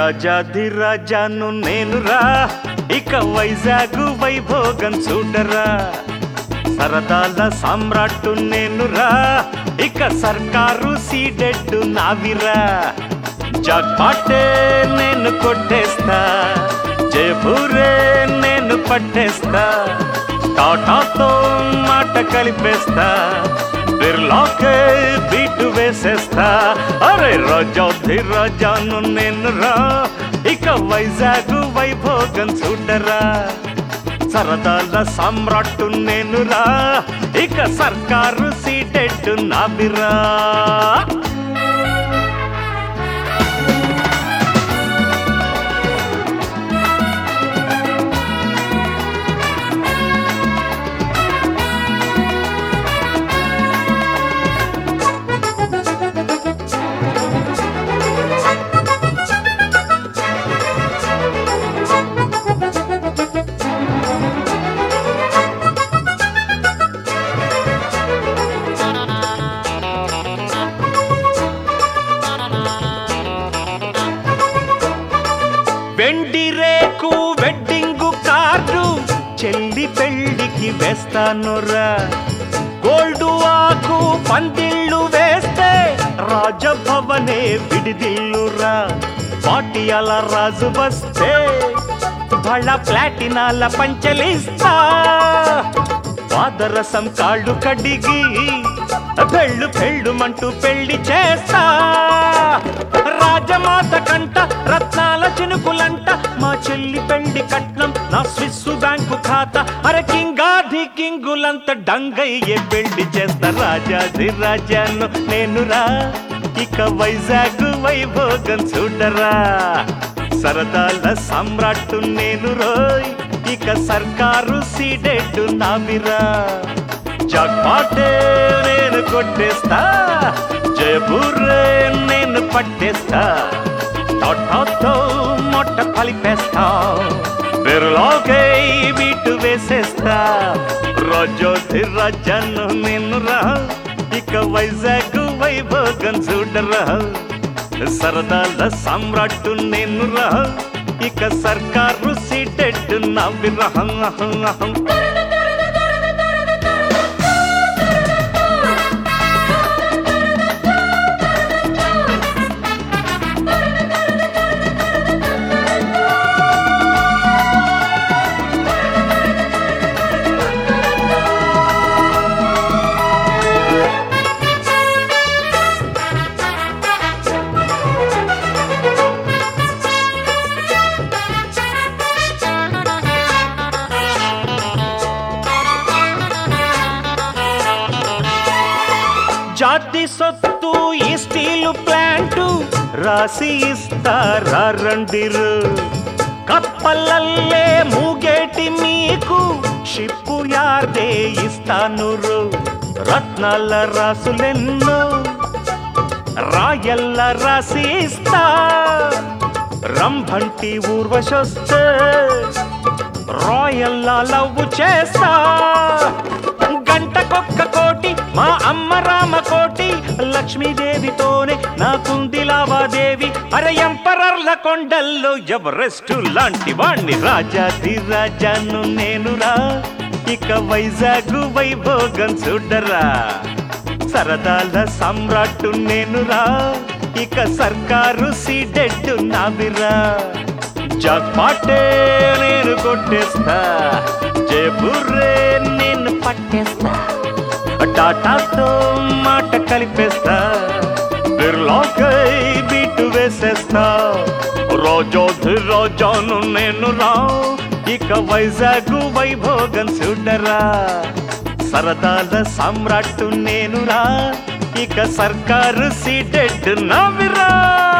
రాజాధిరాజాను నేనురా ఇక వైజాగ్ వైభోగం చూడరా సరదాల సామ్రాట్టు నేనురా ఇక సర్కారు సీడెడ్డు నావిరా జాక్పాటే నేను కొట్టేస్తా జయపూరే నేను పట్టేస్తా టాటాతో మాట కలిపేస్తా బిర్లాకే బీటు వేసేస్తా అరే రాజాధి రాజాను నేను రా ఇక వైజాగ్ వైభోగం చూడరా సరదాల సామ్రాట్టు నేను రా ఇక సర్కారు సీటెట్టు నాబిరా వెండి రేకు వెడ్డింగు కార్డు చెల్లి పెళ్లికి వేస్తానురా గోల్డ్ ఆకు పందిళ్ళు వేస్తే రాజభవనే విడిదిల్లురా పాటియాల రాజు వస్తే బళ్ళ ప్లాటినాల పంచలిస్తా పాదరసం కాళ్ళు కడిగి పెళ్ళు పెళ్ళుమంటూ పెళ్లి చేస్తా రాజమాత కంట రత్నాల చినుకులంట మా చెల్లి పెళ్లి కట్నం నా స్విస్ బ్యాంకు ఖాతా అరే కింగాధి కింగులంత డంగయ్యే పెళ్లి చేస్తా రాజాది రాజాను నేనురా ఇక వైజాగ్ వైభోగం చూడరా సరదాల సమ్రాట్టు నేను రోయ్ ఇక సర్కారు సీడెడ్డు నామిరా జాక్పాటే నేను కొట్టేస్తా జయపూరే నేను పట్టేస్తా టాటాతో మొట్ట కలిపేస్తా బిర్లాకే బీటు వేసేస్తా రాజోధి రాజాను నేను రా ఇక వైజాగ్ వైభోగం చూడరా సరదాల సామ్రాట్టు నేను రా ఇక సర్కారు సీటెడ్డు నవ్విరహం అహం అహం జాతి సొత్తు ఈ స్టీలు ప్లాంటు రాసి ఇస్తారా రండిరు కప్పలల్లే మూగేటి మీకు షిప్పు యార్దే ఇస్తాను రత్నాల రాసులెన్నో రాయల్ల రాసి ఇస్తా రంభంటి ఊర్వశొస్తే రాయల్లా లవ్వు చేస్తా గంటకొక్క కోటి మా అమ్మ రామ కోటి లక్ష్మీదేవితోనే నాకుంది లావాదేవి అరే ఎంపరర్ల కొండల్లో ఎవరెస్ట్ లాంటి వాణ్ణి రాజాది రాజాను నేనురా ఇక వైజాగ్ వైభోగం చూడరా సరదాల సమ్రాట్టు నేనురా ఇక సర్కారు సీడెడ్డు నావిరా జాక్పాటే నేను కొట్టేస్తా జయపూరే నేను పట్టేస్తా టాటాతో మాట కలిపేస్తా బిర్లాకై బీటు వేసేస్తా రోజోధి రోజాను నేను రా ఇక వైజాగ్ వైభోగం చూడరా సరదాల సామ్రాట్టు నేనురా ఇక సర్కారు సీటెడ్ నవిరా